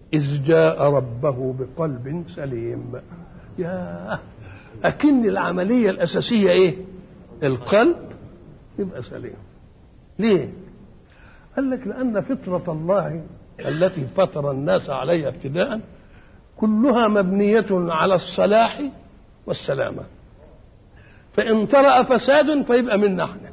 إذ جاء ربه بقلب سليم يا أكن العملية الأساسية إيه القلب يبقى سليم ليه قال لك لأن فطرة الله التي فطر الناس عليها ابتداء كلها مبنية على الصلاح والسلامة فإن طرأ فساد فيبقى منا احنا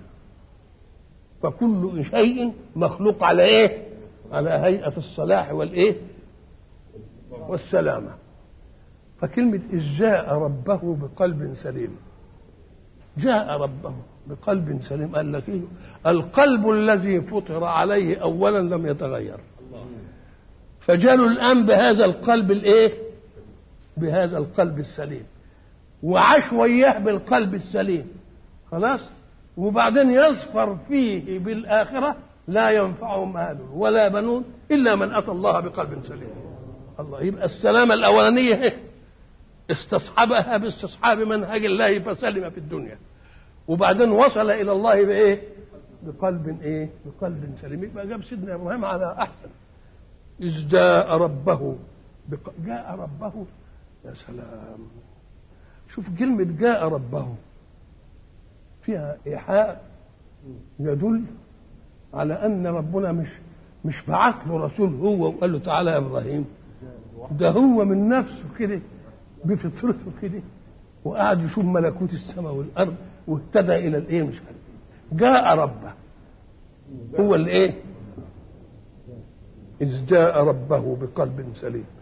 فكل شيء مخلوق على ايه؟ على هيئة الصلاح والايه؟ والسلامة فكلمة إذ جاء ربه بقلب سليم جاء ربه بقلب سليم قال لك إيه؟ القلب الذي فطر عليه أولا لم يتغير فجالوا الآن بهذا القلب الإيه؟ بهذا القلب السليم وعاش وياه بالقلب السليم خلاص وبعدين يظفر فيه بالآخرة لا ينفعه مال ولا بنون إلا من أتى الله بقلب سليم الله يبقى السلامة الأولانية استصحبها باستصحاب منهج الله فسلم في الدنيا وبعدين وصل إلى الله بإيه بقلب إيه بقلب سليم يبقى جاب سيدنا إبراهيم على أحسن إذ جاء ربه بق... جاء ربه يا سلام شوف كلمة جاء ربه فيها إيحاء يدل على أن ربنا مش مش بعت له رسول هو وقال له تعالى يا إبراهيم ده هو من نفسه كده بفطرته كده وقعد يشوف ملكوت السماء والأرض واهتدى إلى الإيه مش عارف جاء ربه هو الإيه إذ جاء ربه بقلب سليم